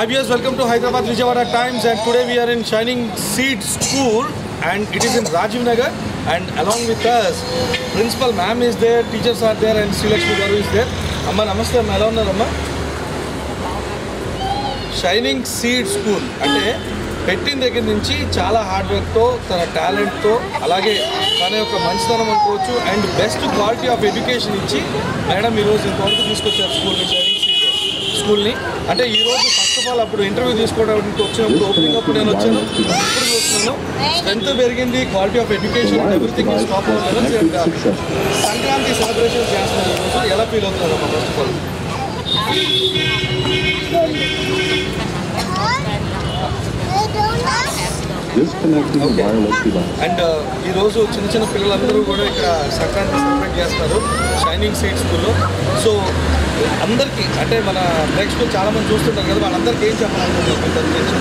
Hi viewers, welcome to Hyderabad Vijayawada Times and today we are in Shining Seed School and it is in Rajiv Nagar and along with us principal ma'am is there, teachers are there and Srilakshmi Garu is there. అమ్మ నమస్తే అమ్మ ఎలా ఉన్నారమ్మా shining seed school అంటే పెట్టిన దగ్గర నుంచి చాలా హార్డ్ వర్క్తో తన టాలెంట్తో అలాగే తన యొక్క మంచితనం అనుకోవచ్చు and best quality of education ఇచ్చి మేడం ఈరోజు ఇంతవరకు తీసుకొచ్చారు స్కూల్ని షైనింగ్ సీడ్ స్కూల్ని అంటే ఈరోజు ఫస్ట్ ఆఫ్ ఆల్ అప్పుడు ఇంటర్వ్యూ తీసుకోవడానికి వచ్చినప్పుడు ఓపెనింగ్ అప్పుడు నేను వచ్చాను ఇప్పుడు చూస్తున్నాను స్ట్రెంత్ పెరిగింది quality of education and everything is top of levels and Sankranti celebration చేస్తున్నారు ఈరోజు ఎలా ఫీల్ అవుతున్నారు అమ్మా first of all Disconnecting Okay. wireless device. And ఈరోజు చిన్న చిన్న పిల్లలందరూ కూడా ఇక్కడ సంక్రాంతి సెలబ్రేట్ చేస్తారు షైనింగ్ సీట్ స్కూల్లో సో అందరికీ అంటే మన ప్రేక్షకులు చాలా మంది చూస్తుంటారు కదా వాళ్ళందరికీ ఏం చెప్పాలనుకుంటున్నారు మీ తరఫు నుంచి?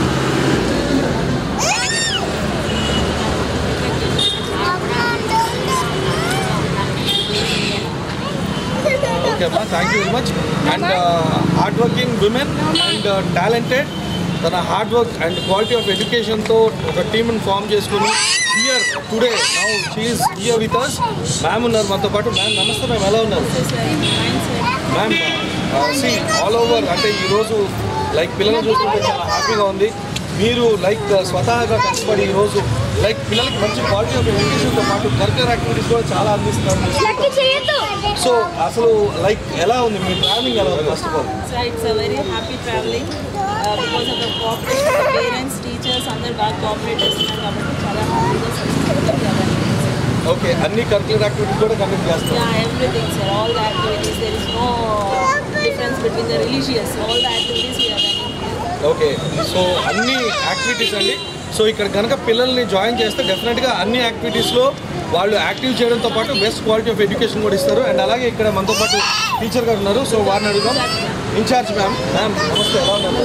ఓకే అమ్మా thank you very much and hard working women and talented తన hard work and quality of ఎడ్యుకేషన్తో ఒక టీమ్ని ఫామ్ చేసుకుని here today now she is here with us ma'am ఉన్నారు మనతో పాటు మ్యామ్ నమస్తే మ్యామ్ ఎలా ఉన్నారు మ్యామ్ సి ఆల్ ఓవర్ అంటే ఈరోజు లైక్ పిల్లల్ని చూస్తుంటే చాలా హ్యాపీగా ఉంది మీరు లైక్ స్వతహాగా కష్టపడి ఈరోజు లైక్ పిల్లలకి మంచి క్వాలిటీ ఆఫ్ ఎడ్యుకేషన్తో పాటు కల్చర్ యాక్టివిటీస్ కూడా చాలా అందిస్తున్నారు సో అసలు లైక్ ఎలా ఉంది మీ ట్రావెలింగ్ ఎలా ఉంది first of all So it's a very happy traveling uh, because of the cooperation of the parents, teachers, అందరు బాగా కోఆపరేట్ చేస్తున్నారు కాబట్టి చాలా హ్యాపీగా సక్సెస్ఫుల్ ఓకే అన్ని కల్చర్ యాక్టివిటీస్ కూడా కండక్ట్ చేస్తారు Yeah, everything, sir. All the activities. There is no difference between the religious. All the activities we are running here. Okay so అన్ని యాక్టివిటీస్ అండి సో ఇక్కడ కనుక పిల్లల్ని జాయిన్ చేస్తే డెఫినెట్గా అన్ని యాక్టివిటీస్లో వాళ్ళు యాక్టివ్ చేయడంతో పాటు బెస్ట్ క్వాలిటీ ఆఫ్ ఎడ్యుకేషన్ కూడా ఇస్తారు అండ్ అలాగే ఇక్కడ మనతో పాటు టీచర్ గారు ఉన్నారు సో వారిని అడుగుదాం ఇన్ఛార్జ్ మ్యామ్ మ్యామ్ నమస్తే ఎలా ఉన్నారు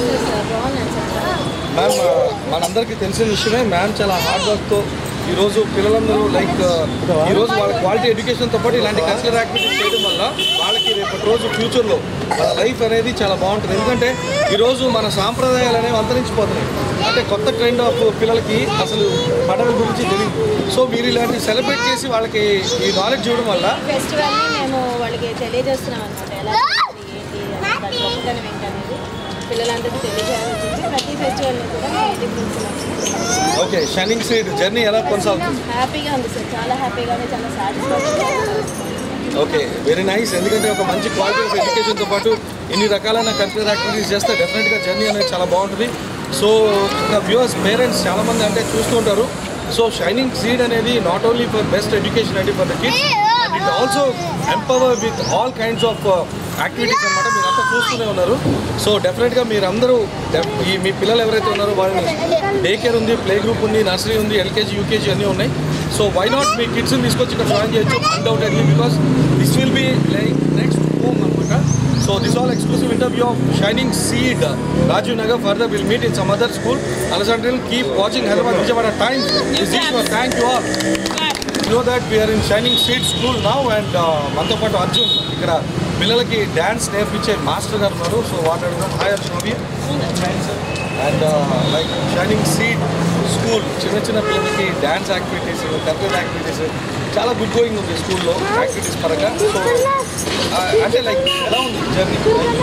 మ్యామ్ మనందరికీ తెలిసిన విషయమే మ్యామ్ చాలా హార్డ్ వర్క్తో ఈరోజు పిల్లలందరూ లైక్ ఈరోజు వాళ్ళ క్వాలిటీ ఎడ్యుకేషన్తో పాటు ఇలాంటి కల్చరల్ యాక్టివిటీస్ చేయడం వల్ల వాళ్ళకి రేపటి రోజు ఫ్యూచర్లో వాళ్ళ లైఫ్ అనేది చాలా బాగుంటుంది ఎందుకంటే ఈరోజు మన సాంప్రదాయాలు అనేవి అంతరించిపోతున్నాయి అంటే కొత్త ట్రెండ్ ఆఫ్ పిల్లలకి అసలు పండుగల గురించి తెలియదు సో మీరు ఇలాంటి సెలబ్రేట్ చేసి వాళ్ళకి ఈ నాలెడ్జ్ ఇవ్వడం వల్ల ఫెస్టివల్ని మేము వాళ్ళకి తెలియజేస్తున్నాం అనమాట ఎలా చేయాలి, ఏంటి అని, దాని గొప్పతనం ఏంటనేది పిల్లలందరికీ తెలియజేయాలని చెప్పి ప్రతి ఫెస్టివల్ని కూడా మేము ఇంటికి తీసుకున్నాం ఓకే షైనింగ్ సీడ్ జర్నీ ఎలా కొనసాగుతుంది హ్యాపీగా ఉంది సార్ చాలా హ్యాపీగా ఉంది చాలా సాటిస్ఫాక్షన్ ఓకే వెరీ నైస్ ఎందుకంటే ఒక మంచి క్వాలిటీ ఆఫ్ ఎడ్యుకేషన్తో పాటు ఇన్ని రకాలైన కల్చరల్ యాక్టివిటీస్ చేస్తే డెఫినెట్గా జర్నీ అనేది చాలా బాగుంటుంది సో ఇంకా వ్యూవర్స్ పేరెంట్స్ చాలామంది అంటే చూస్తూ ఉంటారు సో షైనింగ్ సీడ్ అనేది not only for best education అండి for the kids it also empower with all kinds of activities అనమాట మీరు అంతా చూస్తూనే ఉన్నారు సో డెఫినెట్గా మీరందరూ def- ఈ మీ పిల్లలు ఎవరైతే ఉన్నారో వాళ్ళని డే కేర్ ఉంది ప్లే గ్రూప్ ఉంది నర్సరీ ఉంది ఎల్కేజీ యూకేజీ అన్నీ ఉన్నాయి సో వై నాట్ మీ కిడ్స్ని తీసుకొచ్చి ఇక్కడ జాయిన్ చేయొచ్చు undoubtedly because this will be like next home అనమాట so this all exclusive interview of shining seed Rajiv Nagar further will meet in some other school అలసండ్రిల్ keep watching Hyderabad Vijayawada times this is your thank you all know that we're in shining seed school now and మనతో పాటు అర్జున్ ఇక్కడ పిల్లలకి dance నేర్పించే master గారు ఉన్నారు so వాళ్ళు అడుగుదాం హాయ్ అర్జున్ అవి and like shining seed school చిన్న చిన్న పిల్లలకి డ్యాన్స్ యాక్టివిటీస్ కల్చరల్ యాక్టివిటీస్ చాలా గుడ్ గోయింగ్ ఉంది స్కూల్లో యాక్టివిటీస్ పరంగా సో అంటే లైక్ ఎలా ఉంది జర్నీ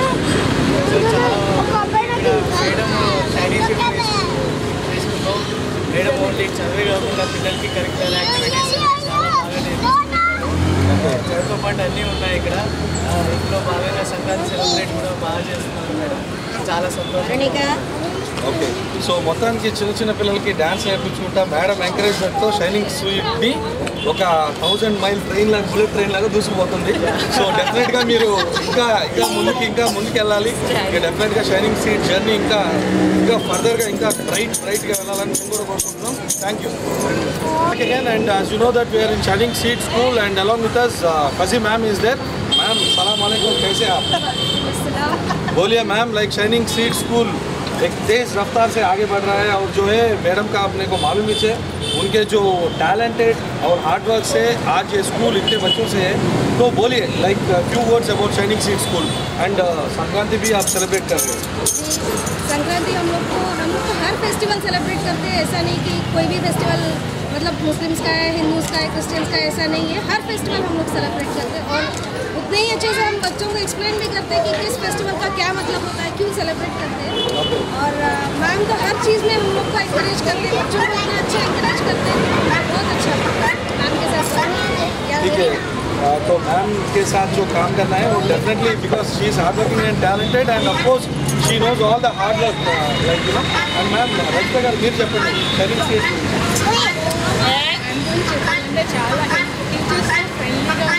మేడం చైనీస్ చేసుకుంటాం మేడం ఓన్లీ చదివే కాకుండా పిల్లలకి కరిక్యులర్ యాక్టివిటీస్ చాలా బాగా నేర్పిస్తున్నారు చదువుతో పాటు అన్నీ ఉన్నాయి ఇక్కడ ఆ, ఇంట్లో భాగంగా సంక్రాంతి సెలబ్రేట్ కూడా బాగా చేస్తున్నారు మేడం చాలా సంతోషం ఓకే సో మొత్తానికి చిన్న చిన్న పిల్లలకి డ్యాన్స్ నేర్పించుకుంటా మేడం ఎంకరేజ్మెంట్తో షైనింగ్ స్వీట్ని ఒక థౌజండ్ మైల్ ట్రైన్ లాగా బుల్లెట్ ట్రైన్ లాగా దూసుకుపోతుంది సో డెఫినెట్గా మీరు ఇంకా ఇంకా ముందుకి ఇంకా ముందుకు వెళ్ళాలి ఇంకా డెఫినెట్గా షైనింగ్ సీట్ జర్నీ ఇంకా ఇంకా ఫర్దర్గా ఇంకా బ్రైట్ బ్రైట్గా వెళ్ళాలని మేము కూడా కోరుకుంటున్నాం thank you again and as you know that we are in Shining Seed School and along with us uh, Fuzzy ma'am is there. Ma'am, salam alaikum, कैसे आप? बोलिए ma'am like shining seed school एक तेज रफ्तार से आगे बढ़ रहा है और जो है मैडम का अपने को मालूम ही है उनके जो टैलेंटेड और हार्ड वर्क से आज ये स्कूल इतने बच्चों से है तो बोलिए like few words about shining seed school and Sankranti भी आप सेलिब्रेट कर रहे हैं संक्रांति हम लोग को हम लोग तो हर फेस्टिवल सेलिब्रेट करते हैं ऐसा नहीं कि कोई भी फेस्टिवल मतलब मुस्लिम्स का है हिंदूज का है क्रिश्चियंस का है ऐसा नहीं है हर फेस्टिवल हम लोग सेलिब्रेट करते हैं और उतने ही अच्छे से हम बच्चों को एक्सप्लेन भी करते हैं कि किस फेस्टिवल का क्या मतलब होता है क्यों सेलिब्रेट करते हैं और मैम तो हर चीज़ में हम लोग को इंकरेज करते हैं बच्चों को इतना अच्छा इंकरेज करते हैं बहुत अच्छा लगता है मैम के साथ साथ ठीक है uh, तो मैम के साथ जो काम करना है वो definitely because she is hard working and talented and of course she knows all the hard work like you know and ma'am Rajitha garu మీరు చెప్పండి షైనింగ్ సీట్ అందరూ చెప్పాలంటే చాలా టీచర్స్ ఫ్రెండ్లీగా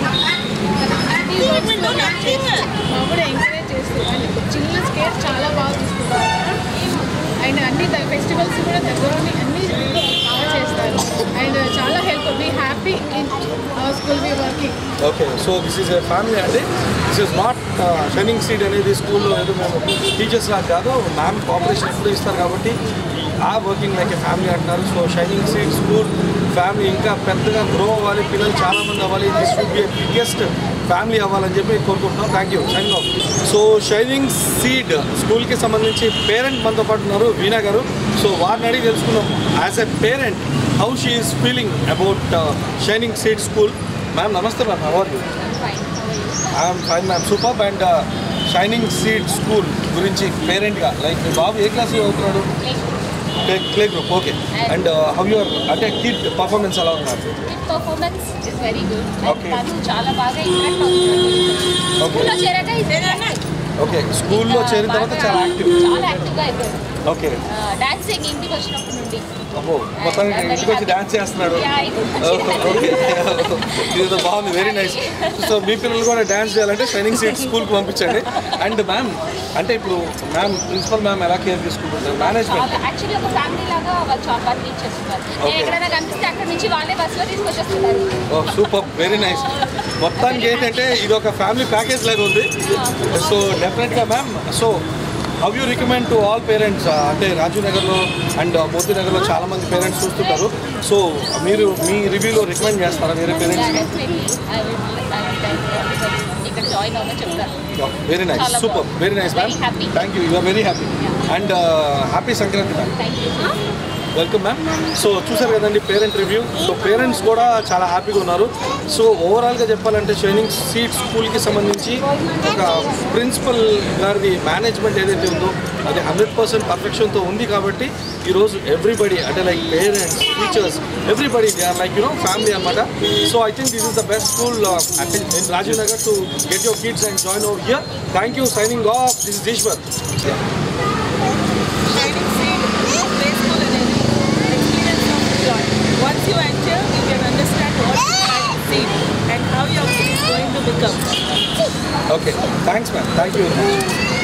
మా కూడా ఎంకరేజ్ చేస్తూ అంటే చిల్డ్రన్స్ కేర్ చాలా బాగా చూసుకుంటారు అండ్ అన్ని ఫెస్టివల్స్ కూడా దగ్గరని అన్ని బాగా చేస్తారు అండ్ చాలా help be happy in our school be working okay so this is a family అండి this is not shining seed అనేది స్కూల్లో ఏదో మేము టీచర్స్ లాగా కాదు మ్యామ్ కోఆపరేషన్ ఎప్పుడు ఇస్తారు కాబట్టి ఆ వర్కింగ్ లైక్ ఏ ఫ్యామిలీ అంటున్నారు so shining seed school family ఇంకా పెద్దగా గ్రో అవ్వాలి పిల్లలు చాలామంది అవ్వాలి this would be biggest family అవ్వాలని చెప్పి కోరుకుంటున్నాం thank you sign off so shining seed స్కూల్కి సంబంధించి పేరెంట్ మనతో పాటు ఉన్నారు వీణా గారు సో వారిని అడిగి తెలుసుకున్నాం as a parent how she is feeling about shining seed school ma'am నమస్తే ma'am how are you I'm fine ma'am super and shining seed school గురించి పేరెంట్గా లైక్ మీ బాబు ఏ క్లాస్ చదువుతున్నాడు play play group okay and how your అంటే kid performance ఎలా ఉన్నారు performance is very good Okay. తను చాలా బాగా ఇంట్రాక్ట్ అవుతున్నాడు ఓకే స్కూల్లో చేరాక ఇది ఓకే స్కూల్లో చేరిన తర్వాత చాలా యాక్టివ్ చాలా యాక్టివ్గా అయిపోయాడు ఓకే డాన్సింగ్ ఇంటికి వచ్చినప్పటి నుండి అబ్బో మొత్తానికి ఇంటికి వచ్చి డాన్స్ చేస్తున్నాడు Yeah, ఇంటికి వచ్చి ఓకే ఇది బాగుంది వెరీ నైస్ సో మీ పిల్లలు కూడా డాన్స్ చేయాలంటే షైనింగ్ సీట్ స్కూల్కి పంపించండి అండ్ మ్యామ్ అంటే ఇప్పుడు మ్యామ్ ప్రిన్సిపల్ మ్యామ్ ఎలా కేర్ తీసుకుంటుంటారు మేనేజ్మెంట్ యాక్చువల్లీ ఒక ఫ్యామిలీ లాగా వాళ్ళు చాలా టీచ్ చేస్తున్నారు Okay. నేను ఎక్కడైనా కనిపిస్తే అక్కడ నుంచి వాళ్ళే బస్సులో తీసుకొచ్చేస్తున్నారు ఓ సూపర్ వెరీ నైస్ మొత్తానికి ఏంటంటే ఇది ఒక ఫ్యామిలీ ప్యాకేజ్ లాగా ఉంది సో డెఫినెట్గా ma'am so how you recommend to all parents అంటే రాజీవ్ నగర్లో అండ్ మోతీ నగర్లో చాలా మంది పేరెంట్స్ చూస్తుంటారు సో మీరు మీ రివ్యూలో రికమెండ్ చేస్తారా వేరే పేరెంట్స్కి డెఫినెట్లీ ఐ విల్ ఇక్కడ జాయిన్ అవ్వమని చెప్తాను వెరీ నైస్ చాలా సూపర్ బాగుంది. Very nice ma'am Very happy. Thank you you're very happy and happy Sankranti ma'am thank you welcome ma'am so చూసారు కదండి పేరెంట్ రివ్యూ సో పేరెంట్స్ కూడా చాలా హ్యాపీగా ఉన్నారు సో ఓవరాల్గా చెప్పాలంటే షైనింగ్ సీట్ స్కూల్కి సంబంధించి ఒక ప్రిన్సిపల్ గారిది మేనేజ్మెంట్ ఏదైతే ఉందో అది హండ్రెడ్ పర్సెంట్ పర్ఫెక్షన్తో ఉంది కాబట్టి ఈరోజు ఎవ్రీబడి అంటే like parents teachers everybody they are like you know family అనమాట so I think this is the best school in Rajiv Nagar to get your kids and join over here thank you signing off this is Eshwar Shining seed play school అనేది experience of joy. Once you enter, you can understand what is shining seed and how your kid is going to become. Okay thanks ma'am thank you very much